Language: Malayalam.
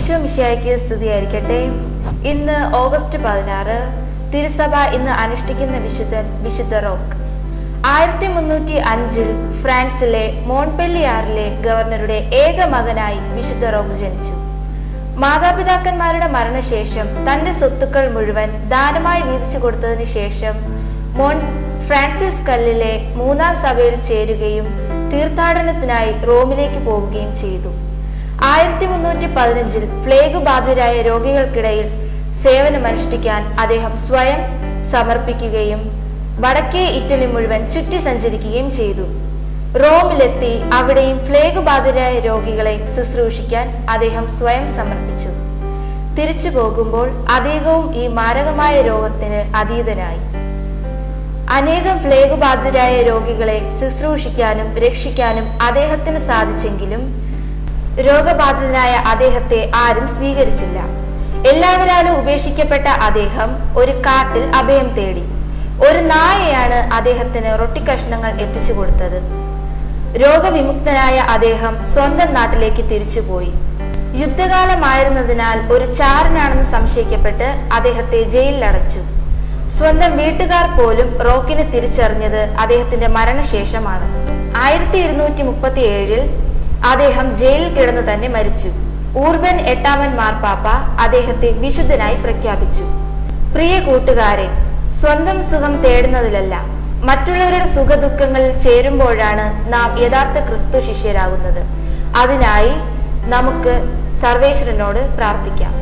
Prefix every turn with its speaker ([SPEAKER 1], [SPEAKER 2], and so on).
[SPEAKER 1] ഈശോ മിശിയായിക്ക് സ്തുതിയായിരിക്കട്ടെ ഇന്ന് ഓഗസ്റ്റ് പതിനാറ് തിരുസഭ ഇന്ന് അനുഷ്ഠിക്കുന്ന വിശുദ്ധൻ വിശുദ്ധ റോക്ക് ആയിരത്തി മുന്നൂറ്റി അഞ്ചിൽ ഫ്രാൻസിലെ മോൺപെല്ലിയാറിലെ ഗവർണറുടെ ഏക മകനായി വിശുദ്ധ റോക്ക് ജനിച്ചു മാതാപിതാക്കന്മാരുടെ മരണശേഷം തന്റെ സ്വത്തുക്കൾ മുഴുവൻ ദാനമായി വീതിച്ചു കൊടുത്തതിനു ശേഷം മോൺ ഫ്രാൻസിസ് കല്ലിലെ മൂന്നാം സഭയിൽ ചേരുകയും തീർത്ഥാടനത്തിനായി റോമിലേക്ക് പോവുകയും ചെയ്തു ആയിരത്തി മുന്നൂറ്റി പതിനഞ്ചിൽ ഫ്ലേഗ് ബാധിതരായ രോഗികൾക്കിടയിൽ സേവനമനുഷ്ഠിക്കാൻ അദ്ദേഹം സ്വയം സമർപ്പിക്കുകയും വടക്കേ ഇറ്റലി മുഴുവൻ ചുറ്റി സഞ്ചരിക്കുകയും ചെയ്തു റോമിലെത്തി അവിടെയും ഫ്ലേഗ് ബാധിതരായ രോഗികളെ ശുശ്രൂഷിക്കാൻ അദ്ദേഹം സ്വയം സമർപ്പിച്ചു തിരിച്ചു പോകുമ്പോൾ അദ്ദേഹവും ഈ മാരകമായ രോഗത്തിന് അതീതനായി അനേകം പ്ലേഗ് ബാധിതരായ രോഗികളെ ശുശ്രൂഷിക്കാനും രക്ഷിക്കാനും അദ്ദേഹത്തിന് സാധിച്ചെങ്കിലും രോഗബാധിതനായ അദ്ദേഹത്തെ ആരും സ്വീകരിച്ചില്ല എല്ലാവരാലും ഉപേക്ഷിക്കപ്പെട്ട അദ്ദേഹം ഒരു കാട്ടിൽ അഭയം തേടി ഒരു നായയാണ് അദ്ദേഹത്തിന് റൊട്ടിക്കഷ്ണങ്ങൾ എത്തിച്ചു കൊടുത്തത് രോഗവിമുക്തനായ അദ്ദേഹം സ്വന്തം നാട്ടിലേക്ക് തിരിച്ചുപോയി യുദ്ധകാലമായിരുന്നതിനാൽ ഒരു ചാരനാണെന്ന് സംശയിക്കപ്പെട്ട് അദ്ദേഹത്തെ ജയിലിൽ അടച്ചു സ്വന്തം വീട്ടുകാർ പോലും റോക്കിനെ തിരിച്ചറിഞ്ഞത് അദ്ദേഹത്തിന്റെ മരണശേഷമാണ് ആയിരത്തി ഇരുന്നൂറ്റി മുപ്പത്തി ഏഴിൽ അദ്ദേഹം ജയിലിൽ കിടന്നു തന്നെ മരിച്ചു ഊർബൻ എട്ടാമൻ മാർപ്പാപ്പ അദ്ദേഹത്തെ വിശുദ്ധനായി പ്രഖ്യാപിച്ചു പ്രിയ കൂട്ടുകാരെ സ്വന്തം സുഖം തേടുന്നതിലല്ല മറ്റുള്ളവരുടെ സുഖദുഃഖങ്ങളിൽ ചേരുമ്പോഴാണ് നാം യഥാർത്ഥ ക്രിസ്തു ശിഷ്യരാകുന്നത് അതിനായി നമുക്ക് സർവേശ്വരനോട് പ്രാർത്ഥിക്കാം